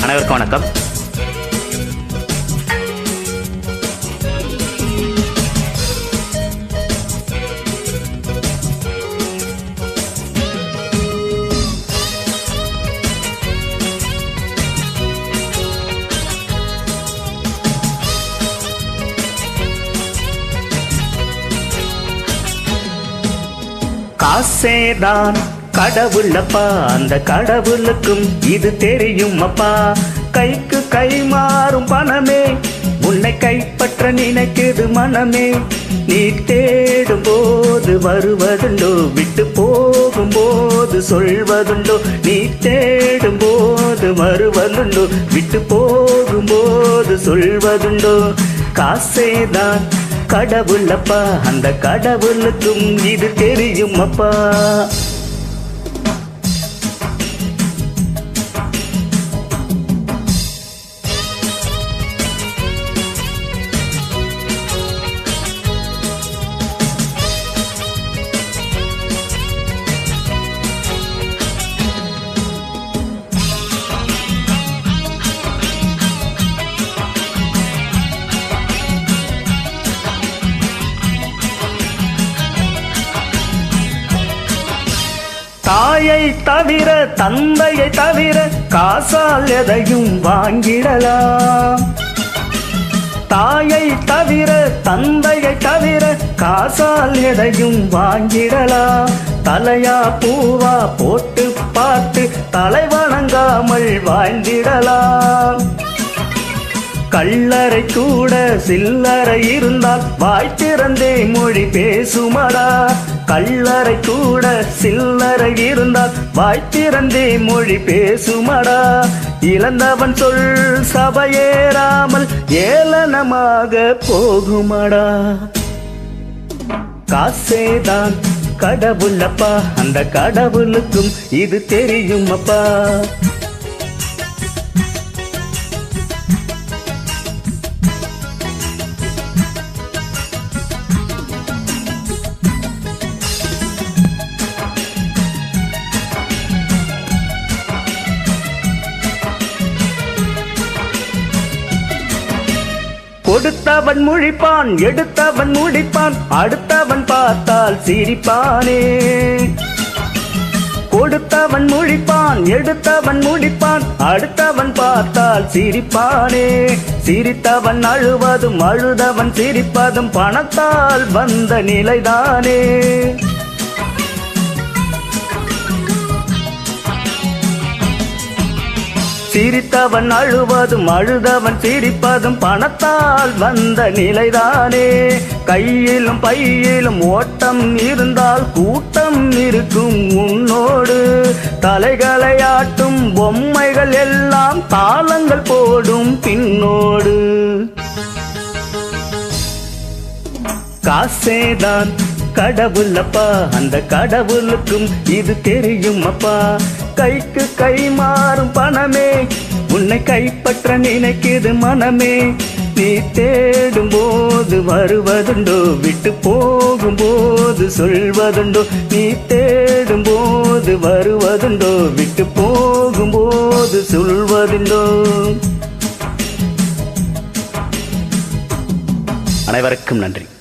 அனைவருக்கும் வணக்கம் காசேதான் கடவுளப்பா அந்த கடவுளுக்கும் இது தெரியும் அப்பா கைக்கு கை மாறும் பணமே உன்னை கைப்பற்ற நினைக்குது மனமே நீ தேடும் போது வருவதுண்டோ விட்டு போகும்போது சொல்வதுண்டோ நீ தேடும் போது வருவதுண்டோ விட்டு போகும்போது சொல்வதுண்டோ காசேதான் கடவுளப்பா அந்த கடவுளுக்கும் இது தெரியும் அப்பா தாயை தவிர தந்தையை தவிர காசால் எதையும் வாங்கிடலாம் தாயை தவிர தந்தையை தவிர காசால் எதையும் வாங்கிடலாம் தலையா பூவா போட்டு பார்த்து தலை வணங்காமல் வாழ்ந்திடலாம் கல்லறை கூட சில்லறை இருந்தால் வாய் திறந்தே மொழி பேசுமடா கல்லறை கூட சில்லறை இருந்தால் வாய் திறந்தே மொழி பேசுமடா இழந்தவன் சொல் சபையேறாமல் ஏளனமாக போகுமடா காசேதான் கடவுளப்பா அந்த கடவுளுக்கும் இது தெரியும் அப்பா கொடுத்தவன் முழிப்பான் எடுத்தவன் முடிப்பான் அடுத்தவன் பார்த்தால் சிரிப்பானே கொடுத்தவன் முழிப்பான் எடுத்தவன் முடிப்பான் அடுத்தவன் பார்த்தால் சிரிப்பானே சிரித்தவன் அழுவதும் அழுதவன் சிரிப்பதும் பணத்தால் வந்த நிலைதானே சிரித்தவன் அழுவதும் அழுதவன் சிரிப்பதும் பணத்தால் வந்த நிலைதானே கையிலும் பையிலும் ஓட்டம் இருந்தால் கூட்டம் இருக்கும் உன்னோடு தலைகளை ஆட்டும் பொம்மைகள் எல்லாம் தாளங்கள் போடும் பின்னோடு காசேதான் கடவுளப்பா அந்த கடவுளுக்கும் இது தெரியும் அப்பா கைக்கு கை மாறும் பணமே உன்னை கைப்பற்ற நினைக்குது மனமே நீ தேடும் போது வருவதுண்டோ விட்டு போகும்போது சொல்வதுண்டோ நீ தேடும் போது வருவதுண்டோ விட்டு போகும்போது சொல்வதுண்டோ அனைவருக்கும் நன்றி